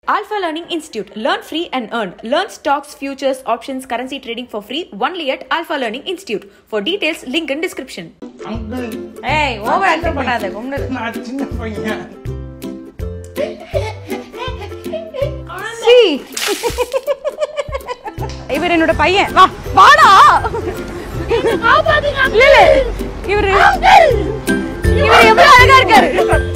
Alpha Learning Institute. Learn free and earn. Learn stocks, futures, options, currency trading for free only at Alpha Learning Institute. For details, link in description. Uncle ஏய் over acting பண்ணாத கும்னு நான் சின்ன பையன் C இவர் என்னோட பையன் வா வாடா இல்ல இல்ல இவரு இவர் எவ்வளவு அழகா இருக்காரு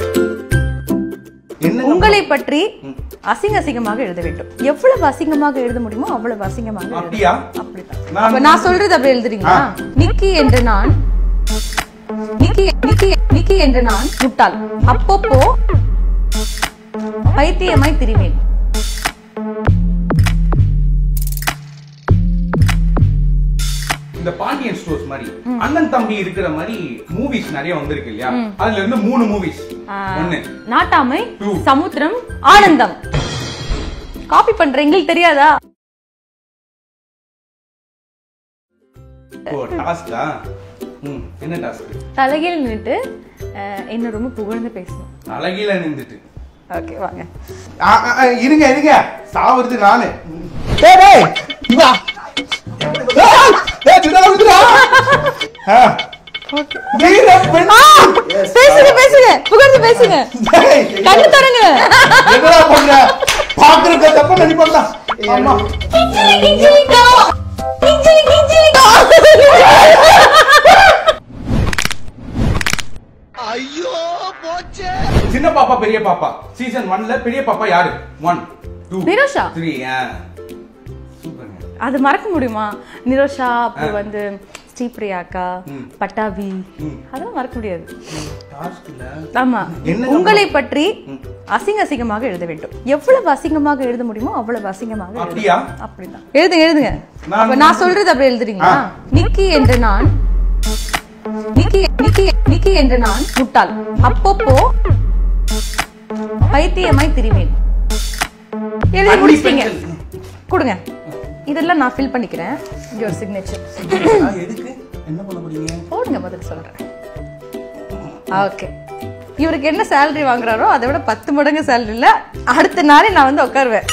என்ன உங்களை பற்றி அசிங்க அசிங்கமாக எழுத வேண்டும் எவ்வளவு அசிங்கமாக எழுத முடியுமோ அவ்வளவு அசிங்கமாக எழுத அப்படியா அப்படிதான் நான் அப்ப நான் சொல்றது அப்படி எழுதுறீங்களா நிக்கி என்று நான் நிக்கி நிக்கி நிக்கி என்று நான் முட்டாள் அப்பப்போ பைத்தியமாய் திரிவேன் இந்த பாண்டியன் ஸ்டோர்ஸ் மாதிரி அண்ணன் தம்பி இருக்கிற மாதிரி மூவிஸ் நிறைய வந்திருக்கு இல்லையா அதுல இருந்து மூணு மூவிஸ் ஒண்ணு நாட்டாமை Two. சமுத்திரம் ஆனந்தம் காப்பி பண்ற எங்களுக்கு தெரியாதா ஓ டாஸ்கா ம் என்ன டாஸ்க் தலைகீழ் நின்னுட்டு அஹ், என்ன ரொம்ப புகழ்ந்து பேசணும் அழகில நின்றுட்டு ஓகே வாங்க ஆ, ஆ, ஆ, இருங்க இருங்க சாவுறது நானு டேய் டேய் இங்க வா. டேய், டேய், சுடா விடுடா. ஆ. வீர பெண். பேசுங்க பேசுங்க புகழ்ந்து பேசுங்க டேய், கண்ணு தரங்க என்னடா பண்ற பாக்குறதுக்கு தப்பா நினைப்பாங்களா ஆமா சின்ன பாப்பா பெரிய பாப்பா சீசன் ஒன்ல பெரிய பாப்பா யாரு ஒன் டூ நிரோஷா. த்ரீ சூப்பருங்க அது மறக்க முடியுமா நிரோஷா அப்புறம் வந்து ஸ்ரீபிரியா அக்கா ம். பட்டாபி ம். அதெல்லாம் மறக்க முடியாது டாஸ்க்ல ஆமா என்ன உங்களை பற்றி ம். அசிங்க அசிங்கமாக எழுத வேண்டும் எவ்வளவு அசிங்கமாக எழுத முடியுமோ அவ்வளவு அசிங்கமாக எழுதுங்க. அப்படியா? அப்படிதான் எழுதுங்க எழுதுங்க நான் அப்ப நான் சொல்றது அப்படி எழுதுறீங்களா ஆ. நிக்கி என்று நான் நிக்கி நிக்கி நிக்கி என்று நான் முட்டாள் அப்பப்போ பைத்தியமாய் திரிவேன் எழுதி அன்னி முடிச்சிட்டீங்க பெண்கள். கொடுங்க இதெல்லாம் நான் ஃபில் பண்ணிக்கிறேன் யுவர் சிக்னேச்சர் ஆ, எதுக்கு என்ன பண்ண போறீங்க போடுங்க பதில் சொல்றேன் ஓகே இவருக்கு என்ன சேலரி வாங்குறாரோ அதை விட பத்து மடங்கு சேலரி இல்ல அடுத்த நாளே நான் வந்து உட்காருவேன்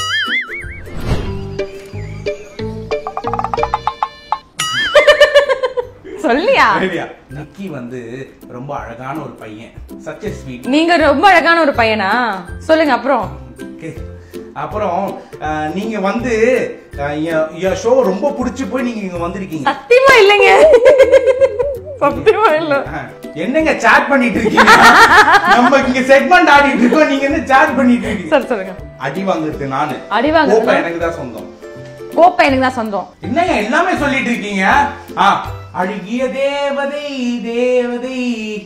சொல்லியா சரியா நிக்கி வந்து ரொம்ப அழகான ஒரு பையன் சச் எ ஸ்வீட் நீங்க ரொம்ப அழகான ஒரு பையனா சொல்லுங்க அப்புறம் ஓகே அப்புறம் அஹ், நீங்க வந்து ஷோ ரொம்ப பிடிச்சு போய் நீங்க இங்க வந்திருக்கீங்க சத்தியமா இல்லைங்க சத்தியமா இல்ல அஹ், என்னங்க சாட் பண்ணிட்டு இருக்கீங்க நம்ம இங்க செக்மெண்ட் ஆடிட்டு இருக்கோம் நீங்க என்ன சாட் பண்ணிட்டு இருக்கீங்க சரி சொல்லுங்க அடி வாங்குறது நானு அடி வாங்குறது கோப்பை எனக்கு தான் சொந்தம் கோப்பை எனக்கு தான் சொந்தம் என்னங்க எல்லாமே சொல்லிட்டு இருக்கீங்க ஆ அழகிய தேவதை தேவதை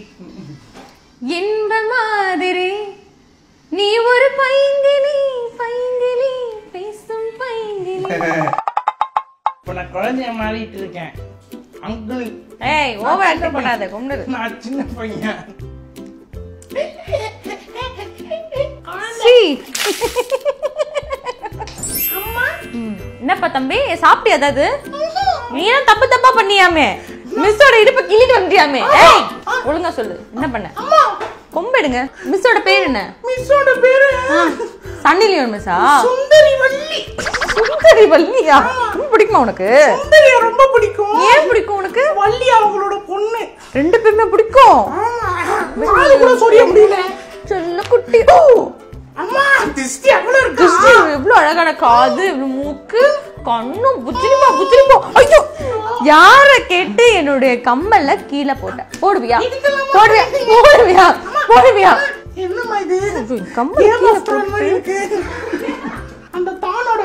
இன்ப மாதிரி நீ ஒரு பைங்கிலி பைங்கிலி பேசும் பைங்கிலி இப்ப நான் குழந்தைய மாறிட்டு இருக்கேன் அங்கிள் ஏய் ஓவர் ஆக்ட் பண்ணாத கும்னு நான் சின்ன பையன் சி ம், என்னப்பா தம்பி சாப்பிட்டியா ஏதாவது நீ ஏன் தப்பு தப்பா பண்ணியாமே மிஸ்ஸோட இடுப்ப கிள்ளிட்டு வந்துட்டியாமே ஏய் ஒழுங்கா சொல்லு என்ன பண்ண கொம்பெடுங்க மிஸ்ஸோட பேர் என்ன மிஸ்ஸோட பேரு சன்னி லியோன் மிஸ்ஸா சுந்தரி வள்ளி சுந்தரி வள்ளியா ரொம்ப பிடிக்குமா உனக்கு சுந்தரிய ரொம்ப பிடிக்கும் ஏன் பிடிக்கும் உனக்கு வள்ளி அவங்களோட பொண்ணு ரெண்டு பேருமே பிடிக்கும் காது கூட சொரிய முடியல செல்ல குட்டி ஓ அம்மா திஷ்டி அவ்வளவு இருக்கு கிறிஸ்டி எவ்வளவு அழகான காது இவ்வளவு மூக்கு கண்ணும் புத்திரிப்பா புத்திரிப்பா ஐயோ யார கேட்டு என்னுடைய கம்மல்ல கீழே போட்ட போடுவியா போடுவியா போடுவியா போடுவியா என்னம்மா இது ஐயோ, கம்மல் கீழே ஏமாத்துற மாதிரி போட்டு இருக்கு அந்த தானோட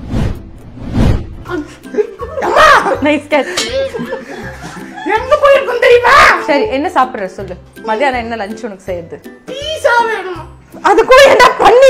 நைஸ் கேட்ச் எங்க போயிருக்கும் தெரியுமா சரி என்ன சாப்பிடுற சொல்லு மதியானம் என்ன லஞ்ச் உனக்கு செய்யுது பீஸா வேணும் அது கூட என்ன பண்ணி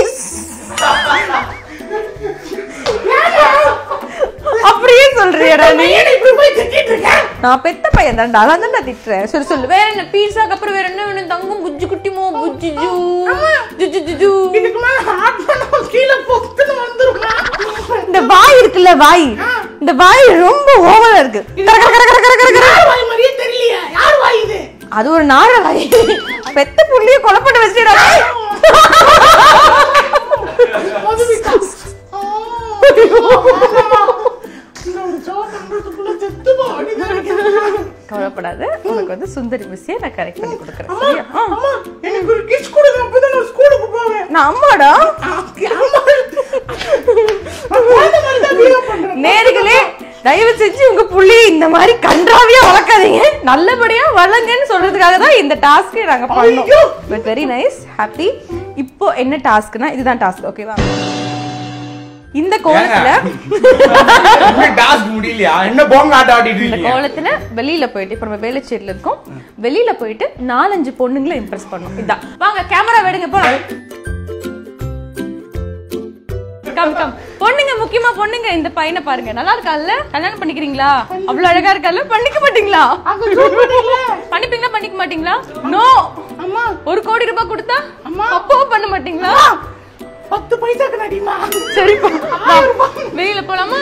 அப்படியே சொல்றியடா நீ ஏன் இப்படி போய் திட்டிட்டு இருக்க நான் பெத்த பையன் தான்டா அதான் தான்டா திட்டுறேன் சரி சொல்லு வேற என்ன பீஸாக்கு அப்புறம் வேற என்ன வேணும் தங்கம் புஜ்ஜு குட்டிமோ புஜ்ஜு ஜூ ஜுஜு ஜுஜு இதுக்கு மேல ஹார்ட் பண்ண கீழே பொத்துன்னு வந்துருமா இந்த வாய் இருக்குல்ல வாய் இந்த வாய் ரொம்ப ஓவரா இருக்கு கர கர கர கர கர கர கர. யார் வாய் மாதிரியே தெரியலையே யார் வாய் இது அது ஒரு நார வாய் பெத்த புள்ளிய கொலை பண்ண வச்சிடா ஒரு கவலைப்படாத உனக்கு வந்து சுந்தரி மிஸ்ஸே நான் கரெக்ட் பண்ணி கொடுக்குறேன் சரியா ஆ. எனக்கு ஒரு கிஸ் கொடுங்க அப்பதான் நான் ஸ்கூலுக்கு போவேன் நான் அம்மாடா நேர்களே தயவு செஞ்சு உங்க புள்ளி இந்த மாதிரி கன்றாவியா வளர்க்காதீங்க நல்லபடியா வளங்கன்னு சொல்றதுக்காக தான் இந்த டாஸ்க்கே நாங்க பண்ணோம் பட் வெரி நைஸ் ஹாப்பி இப்போ என்ன டாஸ்க்னா இதுதான் டாஸ்க் ஓகேவா இந்த கோலத்துல டாஸ்க் முடியலையா என்ன போங்க ஆட்ட ஆடிட்டு இந்த இருக்கீங்க கோலத்துல வெளியில போயிட்டு இப்ப நம்ம வேலைச்சேரியில இருக்கோம் வெளியில போயிட்டு நாலஞ்சு பொண்ணுங்களை இம்ப்ரெஸ் பண்ணணும் இதான் வாங்க கேமரா வெடுங்க போலாம் கம் கம் பொண்ணுங்க முக்கியமா பொண்ணுங்க இந்த பையனை பாருங்க நல்லா இருக்கால்ல கல்யாணம் பண்ணிக்கிறீங்களா அவ்வளவு அழகா இருக்கால்ல பண்ணிக்க மாட்டீங்களா பண்ணிப்பீங்களா பண்ணிக்க மாட்டீங்களா நோ அம்மா ஒரு கோடி ரூபாய் கொடுத்தா அப்பவும் பண்ண மாட்டீங்களா பத்து பைசாக்கு நடிமா சரிப்பா வா. வெளியில போலாமா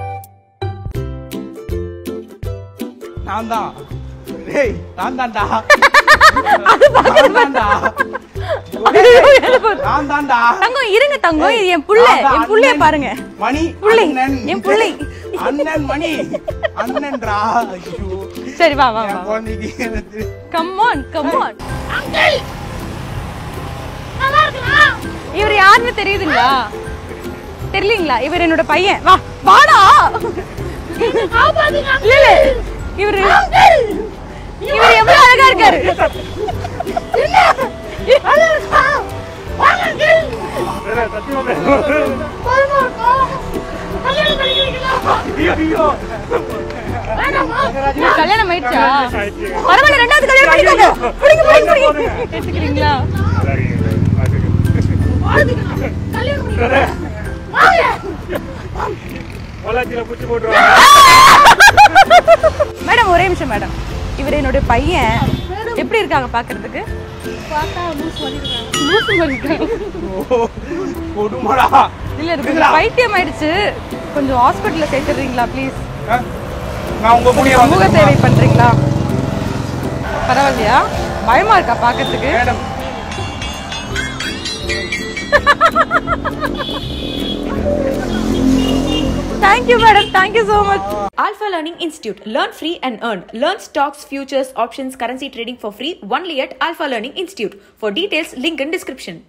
நான் தான் டேய் நான் தான்டா அது பக்கத்து நான் தான்டா ஐயோ, எனக்கு ஒரு- நான் தான்டா தங்கம் இருங்க தங்கம் இது என் புள்ள நான் தான் என் புள்ளைய அண்ணன். பாருங்க மணி புள்ளை, அண்ணன். என் புள்ளை. அண்ணன் மணி அண்ணன்டா ஐயோ சரி வா வா என் வா குழந்தைக்கு எனக்கு come on come on uncle நல்லா இருக்கலாம் இவர் யாருன்னு தெரியுதுங்களா தெரியலீங்களா இவர் என்னோட பையன் வா வாடா காப்பாத்துங்க இல்ல இல்ல இவரு இவர் எவ்வளவு அழகா இருக்காரு நல்லா இருக்கா வாங்க அங்கிள் பயமா இருக்கா கல்யாணம் பண்ணிக்கிறீங்களா ஐயோ வேணாமா இவர் கல்யாணம் ஆயிடுச்சா பரவாயில்ல ரெண்டாவது கல்யாணம் பண்ணிக்கோங்க புடிங்க புடிங்க புடிங்க எடுத்துக்கிறீங்களா வாழ்த்துக்கலாம் கல்யாணம் பண்ணிக்கிறேன் வாங்க மேடம் ஒரே நிமிஷம் மேடம் இவர் என்னோட பையன் எப்படி இருக்காங்க பாக்குறதுக்கு பார்த்தா லூஸ் பண்ணிருக்காங்க லூசு மாதிரி இருக்காங்க. கொடுமடா இல்ல இருக்கு பைத்தியம் ஆயிடுச்சு கொஞ்சம் ஹாஸ்பிட்டல்ல சேர்த்துறீங்களா ப்ளீஸ் ஆ? நான் உங்க முடிய சமூக வந்து சேவை பண்றீங்களா பரவாயில்லையா பயமா இருக்கா பாக்கிறதுக்கு madam thank you madam thank you so much Alpha Learning Institute. Learn free and earn. Learn stocks, futures, options, currency trading for free only at Alpha Learning Institute. For details, link in description.